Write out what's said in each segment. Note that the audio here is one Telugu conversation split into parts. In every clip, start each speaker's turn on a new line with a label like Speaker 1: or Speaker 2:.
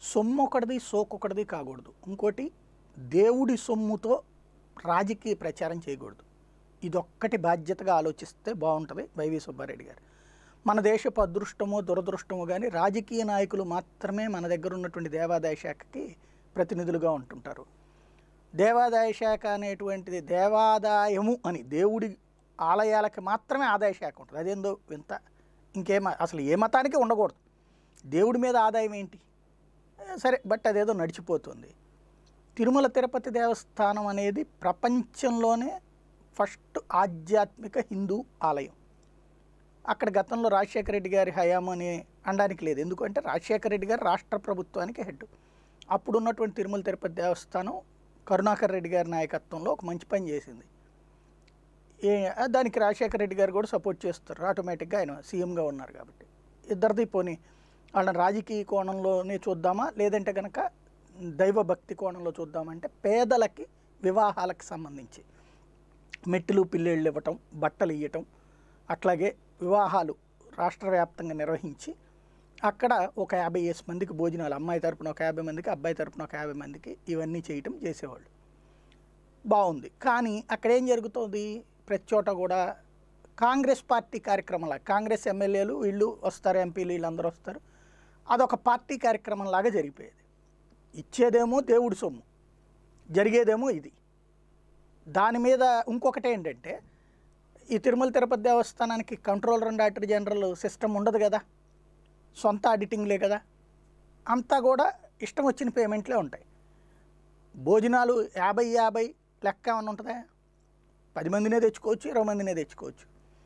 Speaker 1: సొమ్ము ఒకటిది సోకొకటిది కాకూడదు ఇంకోటి దేవుడి సొమ్ముతో రాజకీయ ప్రచారం చేయకూడదు ఇదొక్కటి బాధ్యతగా ఆలోచిస్తే బాగుంటుంది వైవి సుబ్బారెడ్డి గారు మన దేశపు అదృష్టమో దురదృష్టమో కానీ రాజకీయ నాయకులు మాత్రమే మన దగ్గర ఉన్నటువంటి దేవాదాయ శాఖకి ప్రతినిధులుగా ఉంటుంటారు దేవాదాయ శాఖ అనేటువంటిది దేవాదాయము అని దేవుడి ఆలయాలకి మాత్రమే ఆదాయ శాఖ ఉంటుంది అదేందో వింత ఇంకేమ అసలు ఏ మతానికి ఉండకూడదు దేవుడి మీద ఆదాయం ఏంటి ఏ, సరే బట్ అదేదో నడిచిపోతుంది తిరుమల తిరుపతి దేవస్థానం అనేది ప్రపంచంలోనే ఫస్ట్ ఆధ్యాత్మిక హిందూ ఆలయం అక్కడ గతంలో రాజశేఖర రెడ్డి గారి హయాం అని అనడానికి లేదు ఎందుకంటే రాజశేఖర రెడ్డి గారు రాష్ట్ర ప్రభుత్వానికి హెడ్ అప్పుడు ఉన్నటువంటి తిరుమల తిరుపతి దేవస్థానం కరుణాకర్ రెడ్డి గారి నాయకత్వంలో ఒక మంచి పని చేసింది ఏ దానికి రాజశేఖర రెడ్డి గారు కూడా సపోర్ట్ చేస్తారు ఆటోమేటిక్గా ఆయన సీఎంగా ఉన్నారు కాబట్టి ఇద్దరిది పోనీ వాళ్ళని రాజకీయ కోణంలోనే చూద్దామా లేదంటే కనుక దైవభక్తి కోణంలో చూద్దామంటే పేదలకి వివాహాలకు సంబంధించి మెట్టులు పిల్లేళ్ళు ఇవ్వటం బట్టలు ఇవ్వటం అట్లాగే వివాహాలు రాష్ట్ర వ్యాప్తంగా నిర్వహించి అక్కడ ఒక యాభై వేసి మందికి భోజనాలు అమ్మాయి తరపున ఒక యాభై మందికి అబ్బాయి తరపున ఒక యాభై మందికి ఇవన్నీ చేయటం చేసేవాళ్ళు బాగుంది కానీ అక్కడ ఏం జరుగుతుంది ప్రతి చోట కూడా కాంగ్రెస్ పార్టీ కార్యక్రమంలా కాంగ్రెస్ ఎమ్మెల్యేలు వీళ్ళు వస్తారు ఎంపీలు వీళ్ళందరూ వస్తారు అదొక పార్టీ కార్యక్రమం లాగా జరిగిపోయేది ఇచ్చేదేమో దేవుడి సొమ్ము జరిగేదేమో ఇది దాని మీద ఇంకొకటి ఏంటంటే ఈ తిరుమల తిరుపతి దేవస్థానానికి controller and auditor general system ఉండదు కదా సొంత ఆడిటింగ్లే కదా అంతా కూడా ఇష్టం వచ్చిన పేమెంట్లే ఉంటాయి భోజనాలు యాభై యాభై లెక్క ఏమన్నా ఉంటుందా పది మందినే తెచ్చుకోవచ్చు ఇరవై మందినే తెచ్చుకోవచ్చు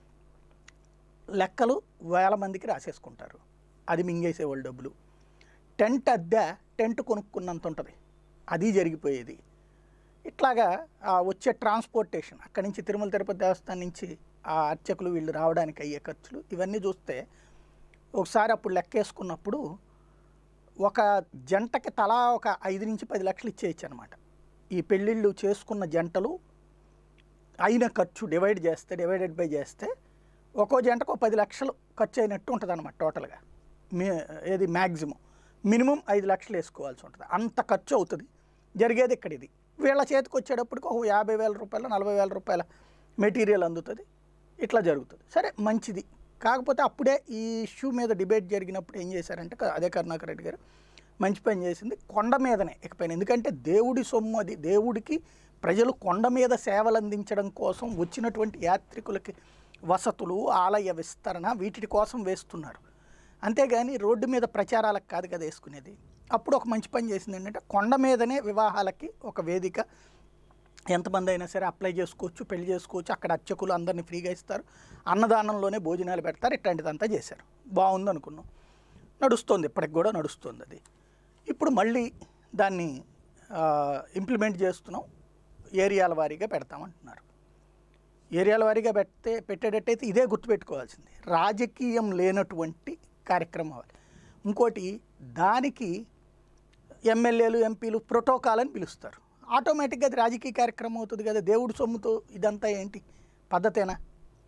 Speaker 1: లెక్కలు వేల మందికి రాసేసుకుంటారు అది మింగేసేవాళ్ళు డబ్బులు టెంట్ అద్దె టెంట్ కొనుక్కున్నంత ఉంటుంది అది జరిగిపోయేది ఇట్లాగా ఆ వచ్చే ట్రాన్స్పోర్టేషన్ అక్కడి నుంచి తిరుమల తిరుపతి దేవస్థానం నుంచి ఆ అర్చకులు వీళ్ళు రావడానికి అయ్యే ఖర్చులు ఇవన్నీ చూస్తే ఒకసారి అప్పుడు లెక్కేసుకున్నప్పుడు ఒక జంటకి తలా ఒక ఐదు నుంచి పది లక్షలు ఇచ్చేయచ్చు అనమాట ఈ పెళ్ళిళ్ళు చేసుకున్న జంటలు అయిన ఖర్చు డివైడ్ చేస్తే డివైడెడ్ బై చేస్తే ఒక్కో జంటకు ఒక పది లక్షలు ఖర్చు అయినట్టు ఉంటుంది అనమాట టోటల్గా మీ ఏది మ్యాక్సిమం మినిమం ఐదు లక్షలు వేసుకోవాల్సి ఉంటుంది అంత ఖర్చు అవుతుంది జరిగేది ఇక్కడ ఇది వీళ్ళ చేతికి వచ్చేటప్పటికి ఒక యాభై వేల రూపాయల నలభై వేల రూపాయల మెటీరియల్ అందుతుంది ఇట్లా జరుగుతుంది సరే మంచిది కాకపోతే అప్పుడే ఈ ఇష్యూ మీద డిబేట్ జరిగినప్పుడు ఏం చేశారంటే క- అదే కరుణాకర్ రెడ్డి గారు మంచి పని చేసింది కొండ మీదనే ఇకపైన ఎందుకంటే దేవుడి సొమ్ము అది దేవుడికి ప్రజలు కొండ మీద సేవలు అందించడం కోసం వచ్చినటువంటి యాత్రికులకి వసతులు ఆలయ విస్తరణ వీటి కోసం వేస్తున్నారు అంతేగాని రోడ్డు మీద ప్రచారాలకు కాదు కదా వేసుకునేది అప్పుడు ఒక మంచి పని చేసింది ఏంటంటే కొండ మీదనే వివాహాలకి ఒక వేదిక ఎంతమంది అయినా సరే అప్లై చేసుకోవచ్చు పెళ్లి చేసుకోవచ్చు అక్కడ అర్చకులు అందరినీ ఫ్రీగా ఇస్తారు అన్నదానంలోనే భోజనాలు పెడతారు ఇట్లాంటిదంతా చేశారు బాగుంది అనుకున్నాం నడుస్తుంది ఇప్పటికి కూడా నడుస్తుంది అది ఇప్పుడు మళ్ళీ దాన్ని ఇంప్లిమెంట్ చేస్తున్నాం ఏరియాల వారీగా పెడతామంటున్నారు ఏరియాల వారీగా పెడితే పెట్టేటట్టయితే ఇదే గుర్తుపెట్టుకోవాల్సింది రాజకీయం లేనటువంటి కార్యక్రమం అవ్వాలి ఇంకోటి దానికి ఎమ్మెల్యేలు ఎంపీలు ప్రోటోకాల్ అని పిలుస్తారు ఆటోమేటిక్గా అది రాజకీయ కార్యక్రమం అవుతుంది కదా దేవుడి సొమ్ముతో ఇదంతా ఏంటి పద్ధతేనా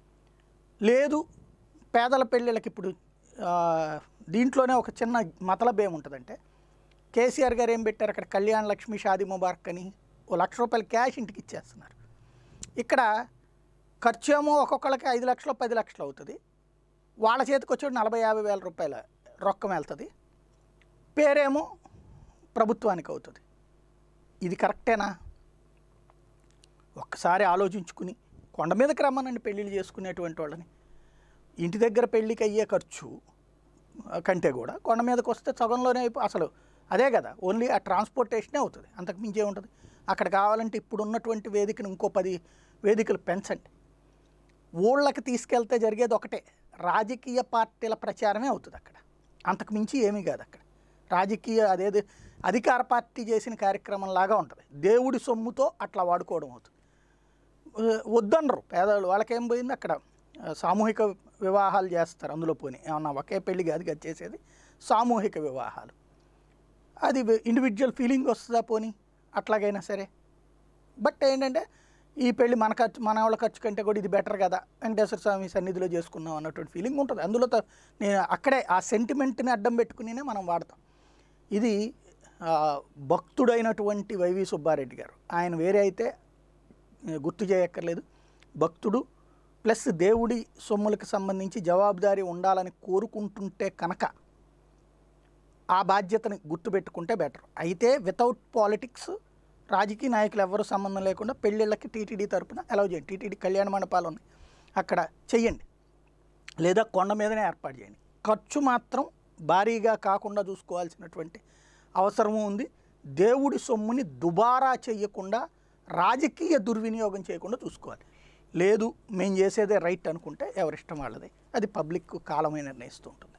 Speaker 1: లేదు పేదల పెళ్ళిళ్ళకి ఇప్పుడు ఆ, దీంట్లోనే ఒక చిన్న మతలబ్ ఏముంటుందంటే కేసీఆర్ గారు ఏం పెట్టారు అక్కడ కళ్యాణ్ లక్ష్మి షాదీ ముబారక్ అని ఓ లక్ష రూపాయలు క్యాష్ ఇంటికి ఇచ్చేస్తున్నారు ఇక్కడ ఖర్చు ఏమో ఒక్కొక్కళ్ళకి ఐదు లక్షలు పది లక్షలు అవుతుంది వాళ్ళ చేతికి వచ్చి నలభై యాభై వేల రూపాయల రొక్కం వెళ్తుంది పేరేమో ప్రభుత్వానికి అవుతుంది ఇది కరెక్టేనా ఒక్కసారి ఆలోచించుకుని కొండ మీదకి రమ్మనండి పెళ్ళిళ్ళు చేసుకునేటువంటి వాళ్ళని ఇంటి దగ్గర పెళ్ళికి అయ్యే ఖర్చు ఆ, కంటే కూడా కొండ మీదకి వస్తే సగంలోనే అయిపో అసలు అదే కదా ఓన్లీ ఆ ట్రాన్స్పోర్టేషనే అవుతుంది అంతకు మించే ఉంటుంది అక్కడ కావాలంటే ఇప్పుడు ఉన్నటువంటి వేదికను ఇంకో పది వేదికలు పెంచండి ఊళ్ళకి తీసుకెళ్తే జరిగేది ఒకటే రాజకీయ పార్టీల ప్రచారమే అవుతుంది అక్కడ అంతకు మించి ఏమీ కాదు అక్కడ రాజకీయ అదేది అధికార పార్టీ చేసిన కార్యక్రమం లాగా ఉంటుంది దేవుడి సొమ్ముతో అట్లా వాడుకోవడం అవుతుంది ఆ, వద్దనరు పేదవాళ్ళు వాళ్ళకేం పోయింది అక్కడ ఆ, సామూహిక వివాహాలు చేస్తారు అందులో పోని ఏమన్నా ఒకే పెళ్లి కాదు కదా చేసేది సామూహిక వివాహాలు అది ఇండివిజువల్ ఫీలింగ్ వస్తుందా పోని అట్లాగైనా సరే బట్ ఏంటంటే ఈ పెళ్లి మన ఖర్చు మన వాళ్ళ ఖర్చు కంటే కూడా ఇది బెటర్ కదా వెంకటేశ్వర స్వామి సన్నిధిలో చేసుకున్నాం అన్నటువంటి ఫీలింగ్ ఉంటుంది అందులో త- నేను అక్కడే ఆ సెంటిమెంట్ని అడ్డం పెట్టుకునినే మనం వాడతాం ఇది ఆ, భక్తుడైనటువంటి వైవి సుబ్బారెడ్డి గారు ఆయన వేరే అయితే ఆ, గుర్తు చేయక్కర్లేదు భక్తుడు ప్లస్ దేవుడి సొమ్ములకు సంబంధించి జవాబుదారీ ఉండాలని కోరుకుంటుంటే కనుక ఆ బాధ్యతని గుర్తుపెట్టుకుంటే బెటర్ అయితే వితౌట్ పాలిటిక్స్ రాజకీయ నాయకులు ఎవరు సంబంధం లేకుండా పెళ్ళిళ్ళకి టీటీడీ తరపున అలౌ చేయండి టీటీడీ కళ్యాణ మండపాలు ఉన్నాయి అక్కడ చెయ్యండి లేదా కొండ మీదనే ఏర్పాటు చేయండి ఖర్చు మాత్రం భారీగా కాకుండా చూసుకోవాల్సినటువంటి అవసరము ఉంది దేవుడి సొమ్ముని దుబారా చేయకుండా రాజకీయ దుర్వినియోగం చేయకుండా చూసుకోవాలి లేదు మేము చేసేదే రైట్ అనుకుంటే ఎవరిష్టం వాళ్ళది అది పబ్లిక్ కాలమే నిర్ణయిస్తూ ఉంటుంది